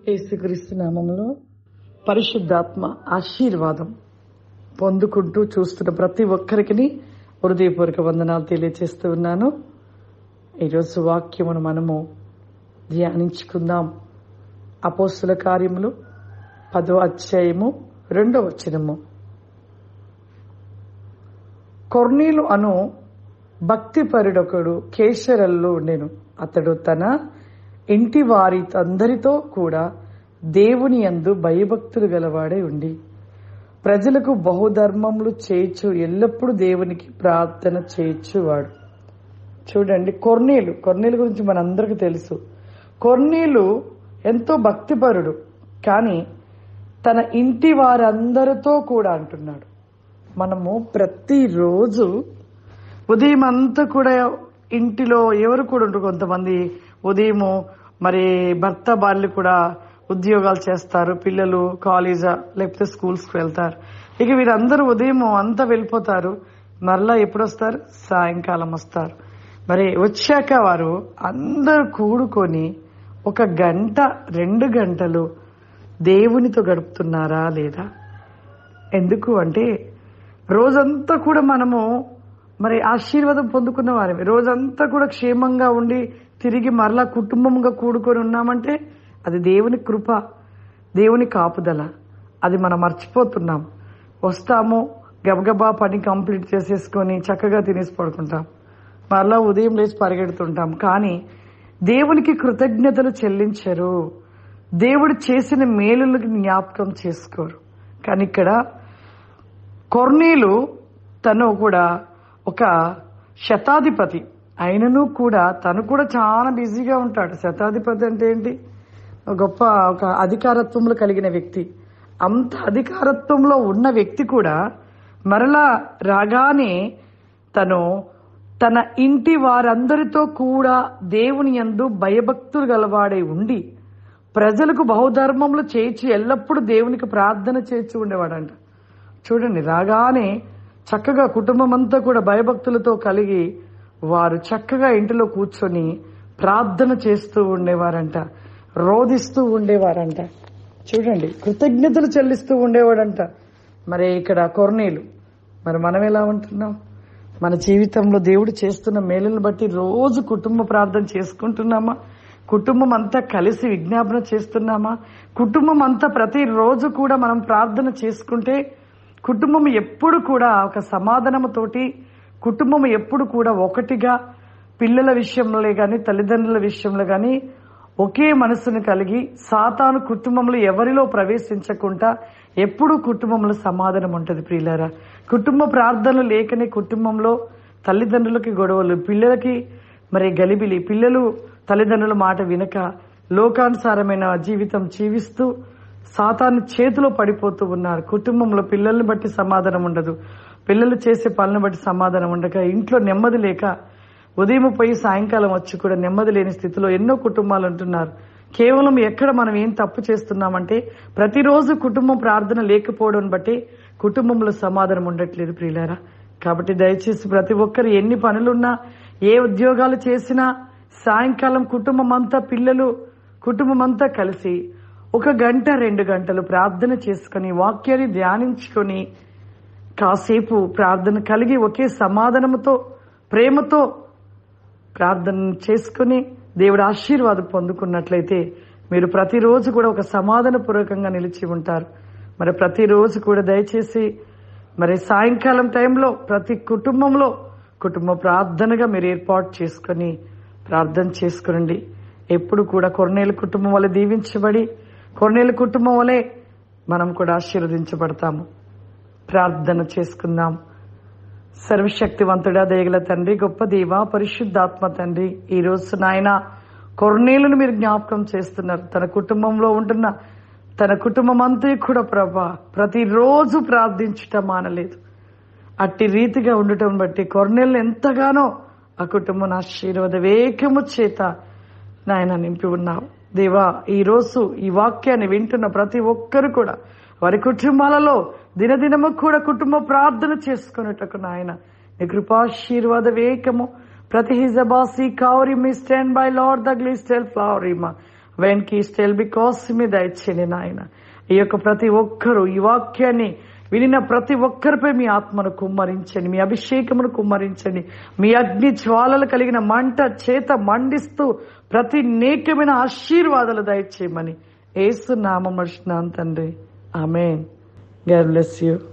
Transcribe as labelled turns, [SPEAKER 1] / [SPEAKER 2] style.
[SPEAKER 1] యేసుక్రీస్తు నామంలో పరిశుద్ధాత్మ ఆశీర్వాదం పొందుకుంటూ చూస్తున్న ప్రతి ఒక్కరికి హృదయపూర్వక వందనాలు తెలియజేస్తూ ఉన్నాను ఈరోజు వాక్యమును మనము ధ్యానించుకుందాం అపోస్తుల కార్యములు పదో అధ్యాయము రెండో వచనము కొర్నీలు అను భక్తిపరుడొకడు కేశరల్లో ఉండెను అతడు తన ఇంటి వారి అందరితో కూడా దేవుని యందు భయభక్తులు గలవాడై ఉండి ప్రజలకు బహుధర్మములు చేయొచ్చు ఎల్లప్పుడూ దేవునికి ప్రార్థన చేయొచ్చువాడు చూడండి కొర్నీలు కొర్నీలు గురించి మనందరికీ తెలుసు కొర్నీలు ఎంతో భక్తిపరుడు కానీ తన ఇంటి వారందరితో కూడా అంటున్నాడు మనము ప్రతిరోజు ఉదయం అంతా కూడా ఇంటిలో ఎవరు కూడా ఉంటారు కొంతమంది ఉదయము మరి భర్త భార్యలు కూడా ఉద్యోగాలు చేస్తారు పిల్లలు కాలేజా లేకపోతే స్కూల్స్కి వెళ్తారు ఇక వీరందరూ ఉదయం అంతా వెళ్ళిపోతారు మరలా ఎప్పుడు వస్తారు సాయంకాలం వస్తారు మరి వచ్చాక వారు అందరూ కూడుకొని ఒక గంట రెండు గంటలు దేవునితో గడుపుతున్నారా లేదా ఎందుకు అంటే రోజంతా కూడా మనము మరి ఆశీర్వాదం పొందుకున్న వారివి రోజంతా కూడా క్షేమంగా ఉండి తిరిగి మరలా కుటుంబంగా కూడుకొని ఉన్నామంటే అది దేవుని కృప దేవుని కాపుదల అది మనం మర్చిపోతున్నాం వస్తాము గబగబా పని కంప్లీట్ చేసేసుకొని చక్కగా తినేసి పడుకుంటాం మరలా ఉదయం లేచి పరిగెడుతుంటాం కానీ దేవునికి కృతజ్ఞతలు చెల్లించరు దేవుడు చేసిన మేలులకు జ్ఞాపకం చేసుకోరు కానీ ఇక్కడ కొర్నీలు తను కూడా ఒక శతాధిపతి అయినను కూడా తను కూడా చాలా బిజీగా ఉంటాడు శతాధిపతి అంటే ఏంటి గొప్ప ఒక అధికారత్వంలో కలిగిన వ్యక్తి అంత అధికారత్వంలో ఉన్న వ్యక్తి కూడా మరలా రాగానే తను తన ఇంటి వారందరితో కూడా దేవుని యందు భయభక్తులు గలవాడై ఉండి ప్రజలకు బహుధర్మములు చేర్చి ఎల్లప్పుడూ దేవునికి ప్రార్థన చేర్చి ఉండేవాడంట చూడండి రాగానే చక్కగా కుటుంబం అంతా కూడా భయభక్తులతో కలిగి వారు చక్కగా ఇంటిలో కూర్చొని ప్రార్థన చేస్తూ ఉండేవారంట రోధిస్తూ ఉండేవారంట చూడండి కృతజ్ఞతలు చెల్లిస్తూ ఉండేవాడంట మరి ఇక్కడ కొర్నీలు మరి మనం ఎలా ఉంటున్నాం మన జీవితంలో దేవుడు చేస్తున్న మేలును బట్టి రోజు కుటుంబ ప్రార్థన చేసుకుంటున్నామా కుటుంబం అంతా కలిసి విజ్ఞాపన చేస్తున్నామా కుటుంబం అంతా ప్రతిరోజు కూడా మనం ప్రార్థన చేసుకుంటే కుటుంబం ఎప్పుడు కూడా ఒక సమాధానముతోటి కుటుంబం ఎప్పుడు కూడా ఒకటిగా పిల్లల విషయంలో కానీ తల్లిదండ్రుల విషయంలో కానీ ఒకే మనసును కలిగి సాతాను కుటుంబంలో ఎవరిలో ప్రవేశించకుండా ఎప్పుడూ కుటుంబంలో సమాధానం ఉంటుంది ప్రియులారా కుటుంబ ప్రార్థనలు లేకనే కుటుంబంలో తల్లిదండ్రులకి గొడవలు పిల్లలకి మరి గలిబిలి పిల్లలు తల్లిదండ్రుల మాట వినక లోకానుసారమైన జీవితం జీవిస్తూ సాతాను చేతిలో పడిపోతూ ఉన్నారు కుటుంబంలో పిల్లల్ని బట్టి సమాధానం ఉండదు పిల్లలు చేసే పనులను బట్టి సమాధానం ఉండక ఇంట్లో నెమ్మది లేక ఉదయం పోయి సాయంకాలం వచ్చి కూడా నెమ్మది లేని స్థితిలో ఎన్నో కుటుంబాలు ఉంటున్నారు కేవలం ఎక్కడ మనం ఏం తప్పు చేస్తున్నామంటే ప్రతిరోజు కుటుంబం ప్రార్థన లేకపోవడం బట్టి కుటుంబంలో సమాధానం ఉండట్లేదు ప్రియులారా కాబట్టి దయచేసి ప్రతి ఒక్కరు ఎన్ని పనులున్నా ఏ ఉద్యోగాలు చేసినా సాయంకాలం కుటుంబం అంతా పిల్లలు కుటుంబం అంతా కలిసి ఒక గంట రెండు గంటలు ప్రార్థన చేసుకుని వాక్యాన్ని ధ్యానించుకొని కాసేపు ప్రార్థన కలిగి ఒకే సమాధానముతో ప్రేమతో ప్రార్థన చేసుకుని దేవుడు ఆశీర్వాదం పొందుకున్నట్లయితే మీరు ప్రతిరోజు కూడా ఒక సమాధాన పూర్వకంగా నిలిచి ఉంటారు మరి ప్రతిరోజు కూడా దయచేసి మరి సాయంకాలం టైంలో ప్రతి కుటుంబంలో కుటుంబ ప్రార్థనగా మీరు ఏర్పాటు చేసుకొని ప్రార్థన చేసుకునండి ఎప్పుడు కూడా కొరనేల కుటుంబం వల్ల దీవించబడి కొరనేల కుటుంబం వలె మనం కూడా ఆశీర్వదించబడతాము ప్రార్థన చేసుకుందాం సర్వశక్తివంతుడా దయగల తండ్రి గొప్ప దేవ పరిశుద్ధాత్మ తండ్రి ఈ రోజు నాయన కొర్నేలను మీరు జ్ఞాపకం చేస్తున్నారు తన కుటుంబంలో ఉంటున్న తన కుటుంబం అంతా కూడా ప్రభా ప్రతిరోజు ప్రార్థించుట మానలేదు అట్టి రీతిగా ఉండటం బట్టి కొర్నేలు ఎంతగానో ఆ కుటుంబం ఆశీర్వాద వేగము చేత నాయన నింపి ఉన్నావు దేవా ఈ రోజు ఈ వాక్యాన్ని వింటున్న ప్రతి ఒక్కరు కూడా వారి కుటుంబాలలో దినదినము కూడా కుటుంబ ప్రార్థన చేసుకున్నట్టుకు నాయన నీ కృపాశీర్వాద వేకము ప్రతి హిజబాసి కౌరి మీ స్టాండ్ బై లార్డ్ ద గ్లిస్టెల్ ఫ్లవరిమా వెన్కి స్టెల్ బికాస్ మీ దయచేయండి నాయన ఈ యొక్క ప్రతి ఒక్కరూ ఈ వాక్యాన్ని వినిన ప్రతి ఒక్కరిపై మీ ఆత్మను కుమ్మరించండి మీ అభిషేకమును కుమ్మరించండి మీ అగ్ని జ్వాలలు కలిగిన మంట చేత మండిస్తూ ప్రతి నేకమైన ఆశీర్వాదాలు దయచేయమని ఏసు నామం తండ్రి ఆమెన్ గాడ్ బ్లెస్ యూ